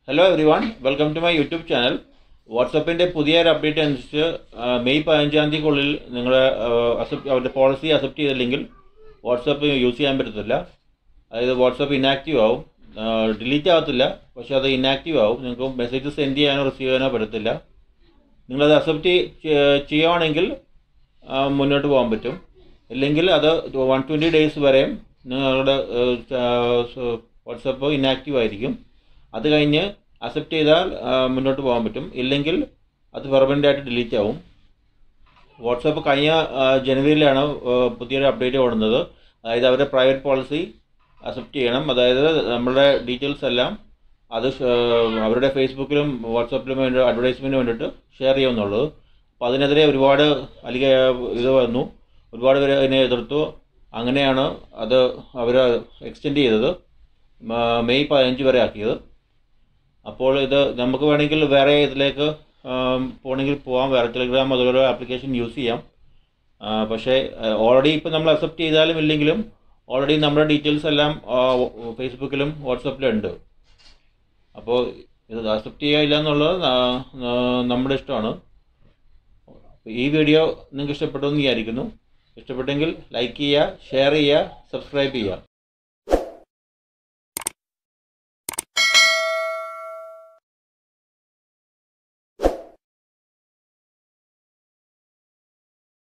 hello everyone welcome to my YouTube channel വാട്സപ്പിൻ്റെ പുതിയ ഒരു അപ്ഡേറ്റ് അനുസരിച്ച് ആ, മെയ് പതിനഞ്ചാം തീയതിക്കുള്ളിൽ നിങ്ങൾ അക്സെപ്റ്റ് അവരുടെ പോളിസി അക്സെപ്റ്റ് ചെയ്തില്ലെങ്കിൽ വാട്സപ്പ് യൂസ് ചെയ്യാൻ പറ്റത്തില്ല അതായത് വാട്സപ്പ് ഇനാക്റ്റീവ് ആവും ഡിലീറ്റ് ആകത്തില്ല പക്ഷേ അത് ഇനാക്റ്റീവ് ആവും നിങ്ങൾക്ക് മെസ്സേജ് സെൻഡ് ചെയ്യാനോ റിസീവ് ചെയ്യാനോ പറ്റത്തില്ല നിങ്ങളത് അക്സെപ്റ്റ് ചെയ്യുവാണെങ്കിൽ ആ, മുന്നോട്ട് പോകാൻ പറ്റും ഇല്ലെങ്കിൽ അത് വൺ ട്വൻറ്റി ഡേയ്സ് വരെയും നിങ്ങളുടെ വാട്സപ്പ് ഇനാക്റ്റീവ് ആയിരിക്കും അത് കഴിഞ്ഞ് അക്സെപ്റ്റ് ചെയ്താൽ ആ, മുന്നോട്ട് പോകാൻ പറ്റും ഇല്ലെങ്കിൽ അത് പെർമനൻ്റ് ആയിട്ട് ഡിലീറ്റ് ആവും വാട്സപ്പ് കഴിഞ്ഞ ആ, ജനുവരിയിലാണ് ആ, പുതിയൊരു അപ്ഡേറ്റ് കൊടുക്കുന്നത് അതായത് അവരുടെ പ്രൈവറ്റ് പോളിസി അക്സെപ്റ്റ് ചെയ്യണം അതായത് നമ്മുടെ ഡീറ്റെയിൽസ് എല്ലാം അത് ഷ- അവരുടെ ഫേസ്ബുക്കിലും വാട്സപ്പിലും വേണ്ടി അഡ്വർടൈസ്മെൻറ്റിന് വേണ്ടിയിട്ട് ഷെയർ ചെയ്യുമെന്നുള്ളത് അപ്പോൾ അതിനെതിരെ ഒരുപാട് അലിക ഇത് വന്നു ഒരുപാട് പേര് അതിനെ എതിർത്തു അങ്ങനെയാണ് അത് അവർ എക്സ്റ്റെൻഡ് ചെയ്തത് മ- മെയ് പതിനഞ്ച് വരെ ആക്കിയത് അപ്പോൾ ഇത് നമുക്ക് വേണമെങ്കിൽ വേറെ ഇതിലേക്ക് ആം, പോകണമെങ്കിൽ പോകാം വേറെ ടെലിഗ്രാം അതുപോലെ ആപ്ലിക്കേഷൻ യൂസ് ചെയ്യാം ആ, പക്ഷേ ഓൾറെഡി ഇപ്പോൾ നമ്മൾ അക്സെപ്റ്റ് ചെയ്താലും ഇല്ലെങ്കിലും ഓൾറെഡി നമ്മുടെ ഡീറ്റെയിൽസ് എല്ലാം ആ, ഫേസ്ബുക്കിലും വാട്സപ്പിലും ഉണ്ട് അപ്പോൾ ഇത് അക്സെപ്റ്റ് ചെയ്യുക ഇല്ല എന്നുള്ളത് ന- ന- നമ്മുടെ ഇഷ്ടമാണ് അപ്പോൾ ഈ വീഡിയോ നിങ്ങൾക്ക് ഇഷ്ടപ്പെട്ടു എന്ന് വിചാരിക്കുന്നു ഇഷ്ടപ്പെട്ടെങ്കിൽ ലൈക്ക് ചെയ്യുക ഷെയർ ചെയ്യുക സബ്സ്ക്രൈബ് ചെയ്യുക